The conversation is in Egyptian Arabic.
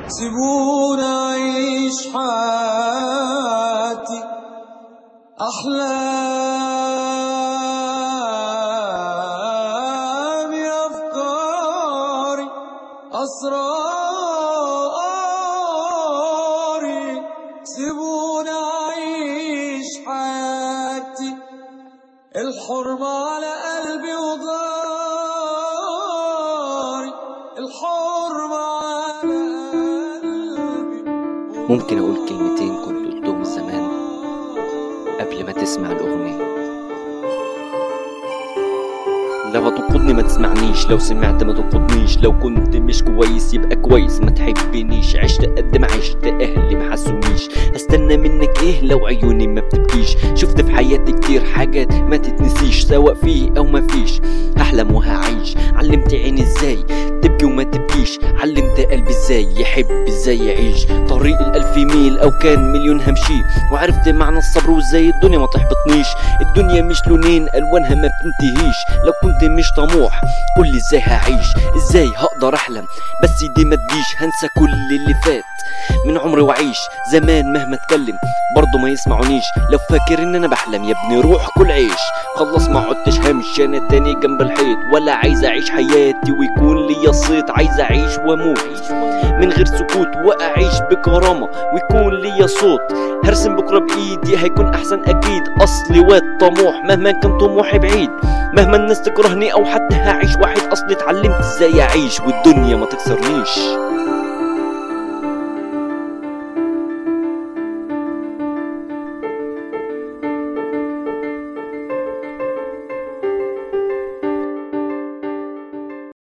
سيبونا أعيش حياتي أحلامي أفكاري أسراري سيبونا أعيش حياتي الحرمة على قلبي وضاري الحرمة على قلبي ممكن أقول كلمتين كنت قلتهم زمان قبل ما تسمع الأغنية لو هتنقضني ما تسمعنيش لو سمعت ما تنقضنيش لو كنت مش كويس يبقى كويس ما تحبنيش عشت قد ما عشت اهلي ما حسونيش هستنى منك ايه لو عيوني ما بتبكيش شفت في حياتي كتير حاجات ما تتنسيش سواء فيه او ما فيش هحلم وهعيش علمت عيني ازاي تبكي وما تبكيش علمت قلبي ازاي يحب ازاي يعيش طريق الالف ميل او كان مليون همشي وعرفت معنى الصبر وازاي الدنيا ما تحبطنيش الدنيا مش لونين الوانها ما بتنتهيش لو كنت مش طموح قولي ازاي هعيش ازاي هقدر احلم بس دي ما تجيش هنسى كل اللي فات من عمري وعيش زمان مهما اتكلم برضه ما يسمعونيش لو فاكر ان انا بحلم يا ابني روح كل عيش خلص ما عدتش همشي انا تاني جنب الحيط ولا عايز اعيش حياتي ويكون ليا صيت عايز اعيش واموت من غير سكوت واعيش بكرامه ويكون ليا صوت هرسم بكره بايدي هيكون احسن اكيد اصلي واد طموح مهما كان طموحي بعيد مهما الناس تكرهني او حتى هعيش واحد اصلي اتعلمت ازاي اعيش والدنيا ما تكسرنيش